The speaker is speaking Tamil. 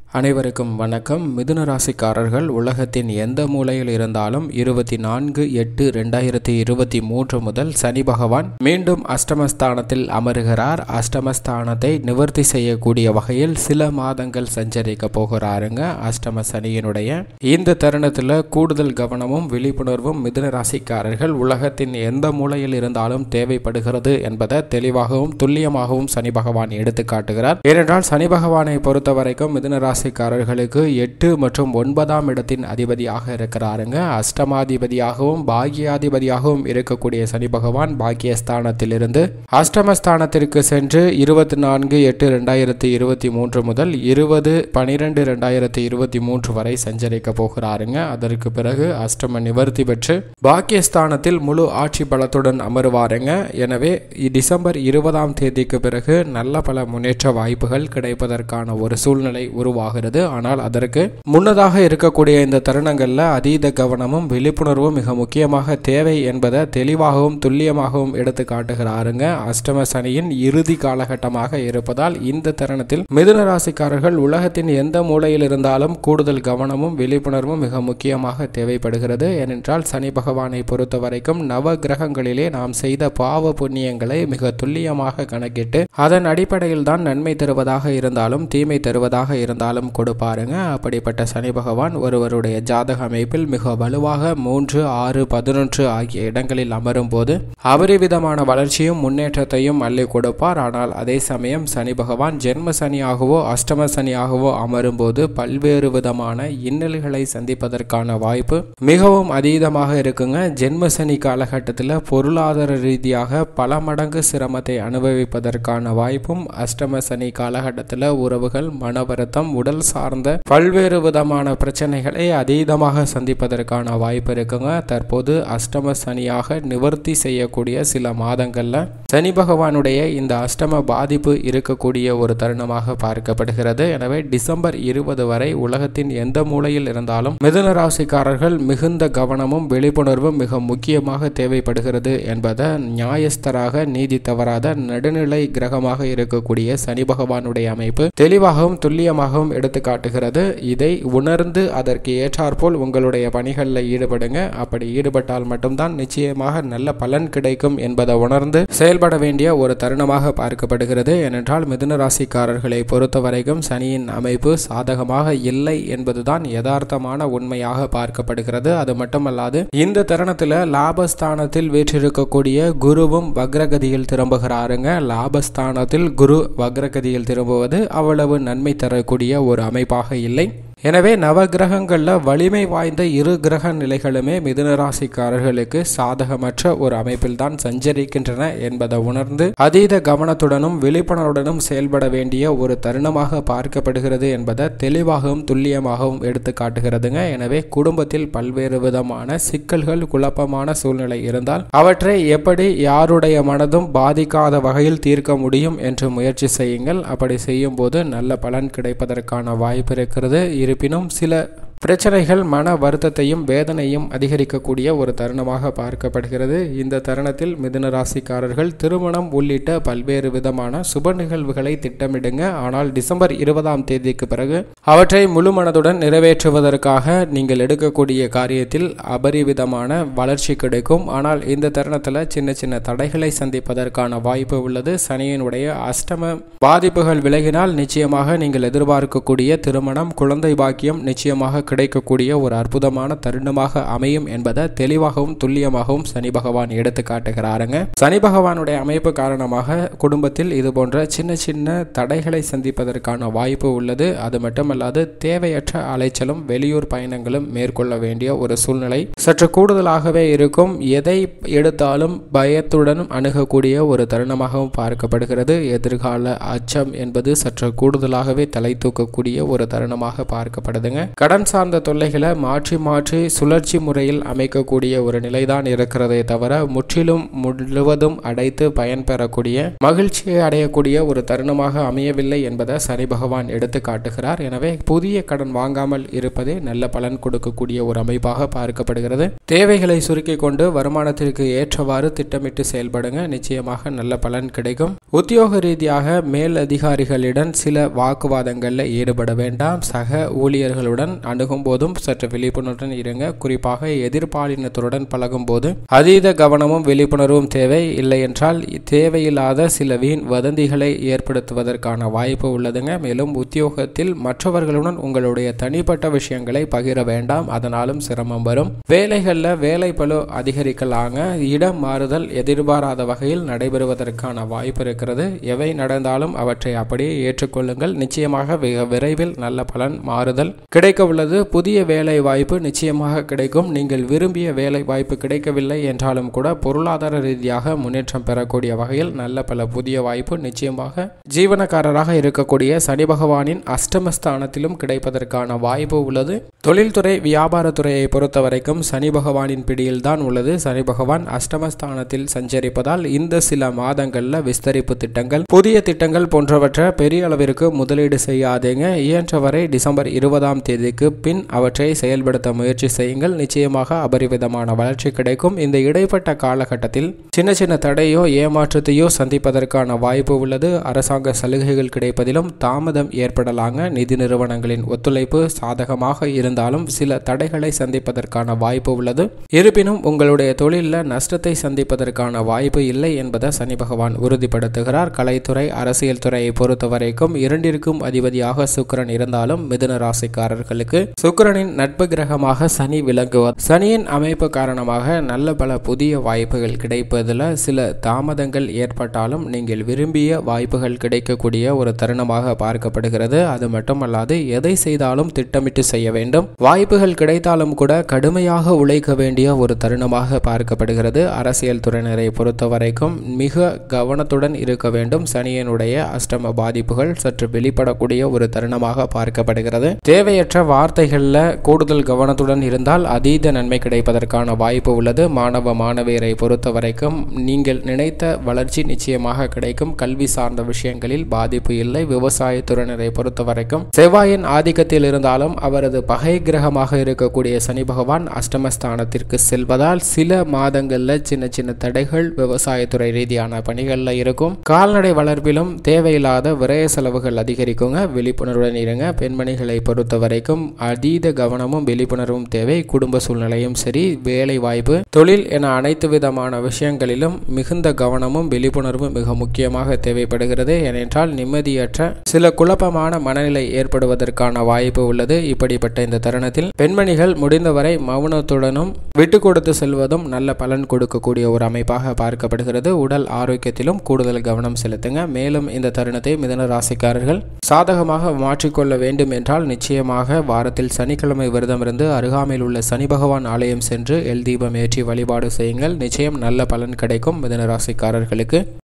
அனைவருக்கும் வணக்கம் மிதுன ராசிக்காரர்கள் உலகத்தின் எந்த மூலையில் இருந்தாலும் இருபத்தி நான்கு எட்டு ரெண்டாயிரத்தி இருபத்தி மூன்று முதல் சனி பகவான் மீண்டும் அஷ்டமஸ்தானத்தில் அமருகிறார் அஷ்டமஸ்தானத்தை நிவர்த்தி செய்யக்கூடிய வகையில் சில மாதங்கள் சஞ்சரிக்க போகிறாருங்க அஷ்டம சனியினுடைய இந்த தருணத்தில் கூடுதல் கவனமும் விழிப்புணர்வும் மிதுன ராசிக்காரர்கள் உலகத்தின் எந்த மூலையில் இருந்தாலும் தேவைப்படுகிறது என்பதை தெளிவாகவும் துல்லியமாகவும் சனி பகவான் எடுத்து காட்டுகிறார் ஏனென்றால் சனி பகவானை பொறுத்த வரைக்கும் மிதுன ராசிக்காரர்களுக்கு எட்டு மற்றும் ஒன்பதாம் இடத்தின் அதிபதியாக இருக்கிறாருங்க அஷ்டமாதிபதியாகவும் பாக்கியாதிபதியாகவும் இருக்கக்கூடிய சனி பகவான் பாக்கியஸ்தானத்திலிருந்து அஷ்டமஸ்தானத்திற்கு சென்று இருபத்தி நான்கு எட்டு ரெண்டாயிரத்தி இருபத்தி மூன்று முதல் இருபது பனிரெண்டு ரெண்டாயிரத்தி இருபத்தி மூன்று வரை சஞ்சரிக்க போகிறாருங்க அதற்கு பிறகு அஷ்டம நிவர்த்தி பெற்று பாக்கியஸ்தானத்தில் முழு ஆட்சி பலத்துடன் அமருவாருங்க எனவே டிசம்பர் இருபதாம் தேதிக்கு பிறகு நல்ல பல முன்னேற்ற வாய்ப்புகள் கிடைப்பதற்கான ஒரு சூழ்நிலை உருவாகிறது ஆனால் அதற்கு முன்னதாக இருக்கக்கூடிய இந்த தருணங்களில் அதீத கவனமும் விழிப்புணர்வும் மிக முக்கியமாக தேவை என்பதை தெளிவாகவும் துல்லியமாகவும் எடுத்து காட்டுகிறாருங்க அஷ்டம சனியின் இறுதி காலகட்டமாக இருப்பதால் இந்த தருணத்தில் மிதுன ராசிக்காரர்கள் உலகத்தின் எந்த மூலையில் இருந்தாலும் கூடுதல் கவனமும் விழிப்புணர்வும் மிக முக்கியமாக தேவைப்படுகிறது ஏனென்றால் சனி பகவானை பொறுத்த வரைக்கும் நவ கிரகங்களிலே நாம் செய்த பாவ புண்ணியங்களை மிக துல்லியமாக கணக்கிட்டு அதன் அடிப்படையில் தான் நன்மை தருவதாக இருந்தாலும் தீமை தருவதாக இருந்தாலும் கொடுப்பாருங்க அப்படிப்பட்ட சனி பகவான் ஒருவருடைய ஜாதக அமைப்பில் மிக வலுவாக மூன்று ஆறு பதினொன்று ஆகிய இடங்களில் அமரும் போது அபரிவிதமான வளர்ச்சியும் முன்னேற்றத்தையும் அள்ளி கொடுப்பார் ஆனால் அதே சமயம் சனி பகவான் ஜென்ம சனியாகவோ அஷ்டம சனியாகவோ அமரும் போது பல்வேறு விதமான இன்னல்களை சந்திப்பதற்கான வாய்ப்பு மிகவும் அதீதமாக இருக்குங்க ஜென்ம சனி காலகட்டத்தில் பொருளாதார ரீதியாக பல மடங்கு சிரமத்தை அனுபவிப்பதற்கான வாய்ப்பும் அஷ்டம சனி காலகட்டத்தில் உறவுகள் மன வருத்தம் உடல் சார்ந்த பல்வேறு விதமான பிரச்சனைகளை அதீதமாக சந்திப்பதற்கான வாய்ப்பு இருக்குங்க தற்போது அஷ்டம சனியாக நிவர்த்தி செய்யக்கூடிய சில மாதங்கள்ல சனி பகவானுடைய இந்த அஷ்டம பாதிப்பு இருக்கக்கூடிய ஒரு தருணமாக பார்க்கப்படுகிறது எனவே டிசம்பர் இருபது வரை உலகத்தின் எந்த மூலையில் இருந்தாலும் மிதுன ராசிக்காரர்கள் மிகுந்த கவனமும் விழிப்புணர்வும் மிக முக்கியமாக தேவைப்படுகிறது என்பதை நியாயஸ்தராக நீதி தவறாத நடுநிலை கிரகமாக இருக்கக்கூடிய சனி பகவானுடைய அமைப்பு தெளிவாகவும் துல்லியமாகவும் எடுத்து காட்டுகிறது இதை உணர்ந்து அதற்கு ஏற்றாற்போல் உங்களுடைய பணிகளில் ஈடுபடுங்க அப்படி ஈடுபட்டால் மட்டும்தான் நிச்சயமாக நல்ல பலன் கிடைக்கும் என்பதை உணர்ந்து செயல்பட வேண்டிய ஒரு தருணமாக பார்க்கப்படுகிறது ஏனென்றால் மிதுன ராசிக்காரர்களை பொறுத்த வரைக்கும் சனியின் அமைப்பு சாதகமாக இல்லை என்பதுதான் யதார்த்தமான உண்மையாக பார்க்கப்படுகிறது அது மட்டுமல்லாது இந்த தருணத்தில் லாபஸ்தானத்தில் வீற்றிருக்கக்கூடிய குருவும் வக்ரகதியில் திரும்புகிறாருங்க லாபஸ்தானத்தில் குரு வக்ரகதியில் திரும்புவது அவ்வளவு நன்மை தரக்கூடிய ஒரு அமைப்பாக இல்லை எனவே நவகிரகங்களில் வலிமை வாய்ந்த இரு கிரக நிலைகளுமே மிதுன ராசிக்காரர்களுக்கு சாதகமற்ற ஒரு அமைப்பில் தான் சஞ்சரிக்கின்றன என்பதை உணர்ந்து அதீத கவனத்துடனும் விழிப்புணர்வுடனும் செயல்பட வேண்டிய ஒரு தருணமாக பார்க்கப்படுகிறது என்பதை தெளிவாகவும் துல்லியமாகவும் எடுத்து காட்டுகிறதுங்க எனவே குடும்பத்தில் பல்வேறு விதமான சிக்கல்கள் குழப்பமான சூழ்நிலை இருந்தால் அவற்றை எப்படி யாருடைய மனதும் பாதிக்காத வகையில் தீர்க்க முடியும் என்று முயற்சி செய்யுங்கள் அப்படி செய்யும் போது நல்ல பலன் கிடைப்பதற்கான வாய்ப்பு இருக்கிறது இருப்பினும் சில பிரச்சனைகள் மன வருத்தத்தையும் வேதனையும் அதிகரிக்கக்கூடிய ஒரு தருணமாக பார்க்கப்படுகிறது இந்த தருணத்தில் மிதுன ராசிக்காரர்கள் திருமணம் உள்ளிட்ட பல்வேறு விதமான சுப நிகழ்வுகளை திட்டமிடுங்க ஆனால் டிசம்பர் இருபதாம் தேதிக்கு பிறகு அவற்றை முழு மனதுடன் நிறைவேற்றுவதற்காக நீங்கள் எடுக்கக்கூடிய காரியத்தில் அபரிவிதமான வளர்ச்சி கிடைக்கும் ஆனால் இந்த தருணத்தில் சின்ன சின்ன தடைகளை சந்திப்பதற்கான வாய்ப்பு உள்ளது சனியினுடைய அஷ்டம பாதிப்புகள் விலகினால் நிச்சயமாக நீங்கள் எதிர்பார்க்கக்கூடிய திருமணம் குழந்தை பாக்கியம் நிச்சயமாக கிடைக்கக்கூடிய ஒரு அற்புதமான தருணமாக அமையும் என்பதை தெளிவாகவும் துல்லியமாகவும் சனி பகவான் எடுத்து காட்டுகிறாருங்க சனி பகவானுடைய அமைப்பு காரணமாக குடும்பத்தில் இது போன்ற சின்ன சின்ன தடைகளை சந்திப்பதற்கான வாய்ப்பு உள்ளது அது மட்டுமல்லாது தேவையற்ற அலைச்சலும் வெளியூர் பயணங்களும் மேற்கொள்ள வேண்டிய ஒரு சூழ்நிலை சற்று கூடுதலாகவே இருக்கும் எதை எடுத்தாலும் பயத்துடன் அணுகக்கூடிய ஒரு தருணமாகவும் பார்க்கப்படுகிறது எதிர்கால அச்சம் என்பது சற்று கூடுதலாகவே தலை தூக்கக்கூடிய ஒரு தருணமாக பார்க்கப்படுதுங்க கடன் சார்ந்த தொல்லைகளை மாற்றி மாற்றி சுழற்சி முறையில் அமைக்கக்கூடிய ஒரு நிலைதான் இருக்கிறதே தவிர முற்றிலும் முழுவதும் அடைத்து பயன்பெறக்கூடிய மகிழ்ச்சியை அடையக்கூடிய ஒரு தருணமாக அமையவில்லை என்பதை சனி பகவான் எடுத்து காட்டுகிறார் எனவே புதிய கடன் வாங்காமல் இருப்பதே நல்ல பலன் கொடுக்கக்கூடிய ஒரு அமைப்பாக பார்க்கப்படுகிறது தேவைகளை சுருக்கிக் கொண்டு வருமானத்திற்கு ஏற்றவாறு திட்டமிட்டு செயல்படுங்க நிச்சயமாக நல்ல பலன் கிடைக்கும் உத்தியோக ரீதியாக மேல் அதிகாரிகளிடம் சில வாக்குவாதங்களில் ஈடுபட வேண்டாம் சக ஊழியர்களுடன் அணுகும் போதும் சற்று விழிப்புணர்வுடன் இருங்க குறிப்பாக எதிர்பாலினத்துடன் பழகும் போது அதீத கவனமும் விழிப்புணர்வும் தேவை இல்லை என்றால் தேவையில்லாத சில வீண் வதந்திகளை ஏற்படுத்துவதற்கான வாய்ப்பு உள்ளதுங்க மேலும் உத்தியோகத்தில் மற்றவர்களுடன் உங்களுடைய தனிப்பட்ட விஷயங்களை பகிர வேண்டாம் அதனாலும் சிரமம் வரும் வேலைகளில் வேலை பளு அதிகரிக்கலாங்க இடம் மாறுதல் எதிர்பாராத வகையில் நடைபெறுவதற்கான வாய்ப்பு இருக்கிறது எவை நடந்தாலும் அவற்றை அப்படியே ஏற்றுக்கொள்ளுங்கள் நிச்சயமாக மிக விரைவில் நல்ல பலன் மாறுதல் கிடைக்க உள்ளது புதிய வேலை வாய்ப்பு நிச்சயமாக கிடைக்கும் நீங்கள் விரும்பிய வேலை வாய்ப்பு கிடைக்கவில்லை என்றாலும் கூட பொருளாதார ரீதியாக முன்னேற்றம் பெறக்கூடிய வகையில் நல்ல பல புதிய வாய்ப்பு நிச்சயமாக ஜீவனக்காரராக இருக்கக்கூடிய சனி பகவானின் அஷ்டமஸ்தானத்திலும் கிடைப்பதற்கான வாய்ப்பு உள்ளது தொழில்துறை வியாபாரத்துறையை பொறுத்த வரைக்கும் சனி பகவானின் பிடியில் தான் உள்ளது சனி பகவான் அஷ்டமஸ்தானத்தில் சஞ்சரிப்பதால் இந்த சில மாதங்களில் விஸ்தரிப்பு திட்டங்கள் புதிய திட்டங்கள் போன்றவற்றை பெரிய அளவிற்கு முதலீடு செய்யாதீங்க இயன்றவரை டிசம்பர் இருபதாம் தேதிக்கு பின் அவற்றை செயல்படுத்த முயற்சி செய்யுங்கள் நிச்சயமாக அபரிவிதமான வளர்ச்சி கிடைக்கும் இந்த இடைப்பட்ட காலகட்டத்தில் சின்ன சின்ன தடையோ ஏமாற்றத்தையோ சந்திப்பதற்கான வாய்ப்பு உள்ளது அரசாங்க சலுகைகள் கிடைப்பதிலும் தாமதம் ஏற்படலாங்க நிதி நிறுவனங்களின் ஒத்துழைப்பு சாதகமாக இருந்தாலும் சில தடைகளை சந்திப்பதற்கான வாய்ப்பு உள்ளது இருப்பினும் உங்களுடைய தொழிலில் நஷ்டத்தை சந்திப்பதற்கான வாய்ப்பு இல்லை என்பதை சனி பகவான் உறுதிப்படுத்துகிறார் கலைத்துறை அரசியல் துறையை பொறுத்த வரைக்கும் இரண்டிற்கும் அதிபதியாக சுக்கிரன் இருந்தாலும் மிதுன ராசிக்காரர்களுக்கு சுக்கிரனின் நட்பு கிரகமாக சனி விளங்குவது சனியின் அமைப்பு காரணமாக நல்ல பல புதிய வாய்ப்புகள் கிடைப்பதில் சில தாமதங்கள் ஏற்பட்டாலும் நீங்கள் விரும்பிய வாய்ப்புகள் கிடைக்கக்கூடிய ஒரு தருணமாக பார்க்கப்படுகிறது அது மட்டுமல்லாது எதை செய்தாலும் திட்டமிட்டு செய்ய வேண்டும் வாய்ப்புகள் கிடைத்தாலும் கூட கடுமையாக உழைக்க வேண்டிய ஒரு தருணமாக பார்க்கப்படுகிறது அரசியல் துறையினரை பொறுத்த வரைக்கும் மிக கவனத்துடன் இருக்க வேண்டும் சனியனுடைய அஷ்டம பாதிப்புகள் சற்று வெளிப்படக்கூடிய ஒரு தருணமாக பார்க்கப்படுகிறது தேவையற்ற வார்த்தைகளில் கூடுதல் கவனத்துடன் இருந்தால் அதீத நன்மை கிடைப்பதற்கான வாய்ப்பு உள்ளது மாணவ மாணவியரை பொறுத்த வரைக்கும் நீங்கள் நினைத்த வளர்ச்சி நிச்சயமாக கிடைக்கும் கல்வி சார்ந்த விஷயங்களில் பாதிப்பு இல்லை விவசாயத்துறையினரை பொறுத்த வரைக்கும் செவ்வாயின் ஆதிக்கத்தில் இருந்தாலும் அவரது பகை கிரகமாக இருக்கக்கூடிய சனி பகவான் அஷ்டமஸ்தானத்திற்கு செல்வதால் சில மாதங்களில் சின்ன சின்ன தடைகள் விவசாயத்துறை ரீதியான பணிகளில் இருக்கும் கால்நடை வளர்ப்பிலும் தேவையில்லாத விரய செலவுகள் அதிகரிக்குங்க விழிப்புணர்வுடன் இருங்க பெண்மணிகளை பொறுத்த வரைக்கும் அதீத கவனமும் விழிப்புணர்வும் தேவை குடும்ப சூழ்நிலையும் சரி வேலை வாய்ப்பு தொழில் என அனைத்து விதமான விஷயங்களிலும் மிகுந்த கவனமும் விழிப்புணர்வும் மிக முக்கியமாக தேவைப்படுகிறது ஏனென்றால் நிம்மதியற்ற சில குழப்பமான மனநிலை ஏற்படுவதற்கான வாய்ப்பு உள்ளது இப்படிப்பட்ட இந்த தருணத்தில் பெண்மணிகள் முடிந்தவரை மௌனத்துடனும் விட்டு கொடுத்து செல்வதும் நல்ல பலன் கொடுக்கக்கூடிய ஒரு அமைப்பாக பார்க்கப்படுகிறது உடல் ஆரோக்கியத்திலும் கூடுதல் கவனம் செலுத்துங்க மேலும் இந்த தருணத்தை மிதன ராசிக்காரர்கள் சாதகமாக மாற்றிக்கொள்ள வேண்டும் என்றால் நிச்சயமாக வாரத்தில் சனிக்கிழமை விரதம் இருந்து அருகாமையில் உள்ள சனி பகவான் ஆலயம் சென்று எல் தீபம் ஏற்றி வழிபாடு செய்யுங்கள் நிச்சயம் நல்ல பலன் கிடைக்கும் மிதன ராசிக்காரர்களுக்கு